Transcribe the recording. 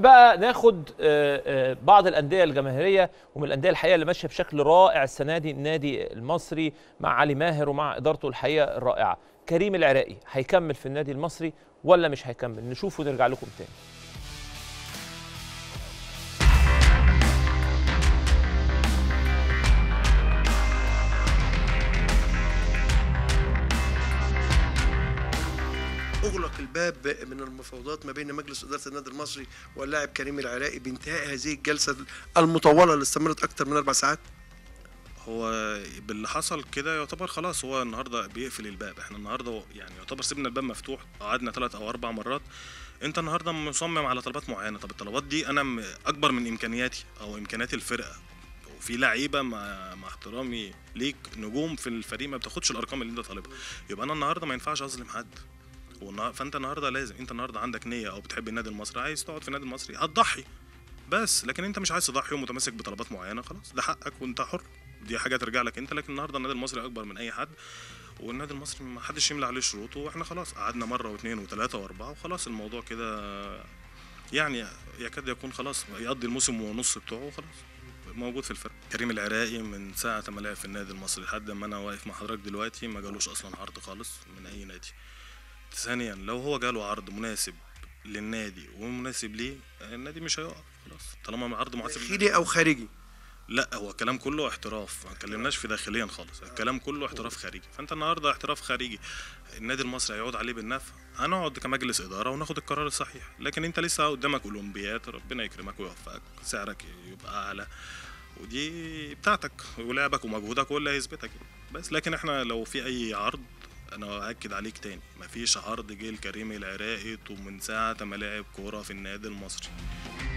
بقى ناخد آه، آه، بعض الانديه الجماهيريه ومن الانديه الحقيقه اللي ماشيه بشكل رائع السنه دي النادي المصري مع علي ماهر ومع ادارته الحقيقه الرائعه كريم العراقي هيكمل في النادي المصري ولا مش هيكمل نشوف ونرجع لكم تاني اغلق الباب من المفاوضات ما بين مجلس اداره النادي المصري واللاعب كريم العراقي بانتهاء هذه الجلسه المطوله اللي استمرت اكثر من اربع ساعات هو باللي حصل كده يعتبر خلاص هو النهارده بيقفل الباب احنا النهارده يعني يعتبر سيبنا الباب مفتوح قعدنا ثلاث او اربع مرات انت النهارده مصمم على طلبات معينه طب الطلبات دي انا م- اكبر من امكانياتي او امكانيات الفرقه وفي لعيبه مع, مع احترامي ليك نجوم في الفريق ما بتاخدش الارقام اللي انت طالبها يبقى انا النهارده ما ينفعش اظلم حد والنها- فانت النهارده لازم انت النهارده عندك نيه او بتحب النادي المصري عايز تقعد في النادي المصري هتضحي بس لكن انت مش عايز تضحي ومتمسك بطلبات معينه خلاص ده حقك وانت حر دي حاجه ترجع لك انت لكن النهارده النادي المصري اكبر من اي حد والنادي المصري ما حدش يملى عليه شروطه واحنا خلاص قعدنا مره واثنين وثلاثه واربعه وخلاص الموضوع كده يعني يكاد يكون خلاص يقضي الموسم ونص بتوعه وخلاص موجود في الفرق كريم العراقي من ساعه ما لعب في النادي المصري لحد ما انا واقف مع حضرتك دلوقتي ما جالوش اصلا عرض خالص من اي نادي ثانيا لو هو جاله عرض مناسب للنادي ومناسب ليه النادي مش هيقف خلاص طالما عرض مناسب للنادي. داخلي او خارجي لا هو الكلام كله احتراف ما اتكلمناش في داخليا خالص الكلام كله احتراف خارجي فانت النهارده احتراف خارجي النادي المصري هيعود عليه بالنفع هنقعد كمجلس اداره وناخد القرار الصحيح لكن انت لسه قدامك اولمبياد ربنا يكرمك ويوفقك سعرك يبقى اعلى ودي بتاعتك ولعبك ومجهودك هو اللي هيثبتك بس لكن احنا لو في اي عرض انا اكد عليك تاني مفيش عرض جه لكريم العراقي من ساعه ما لعب كوره في النادي المصري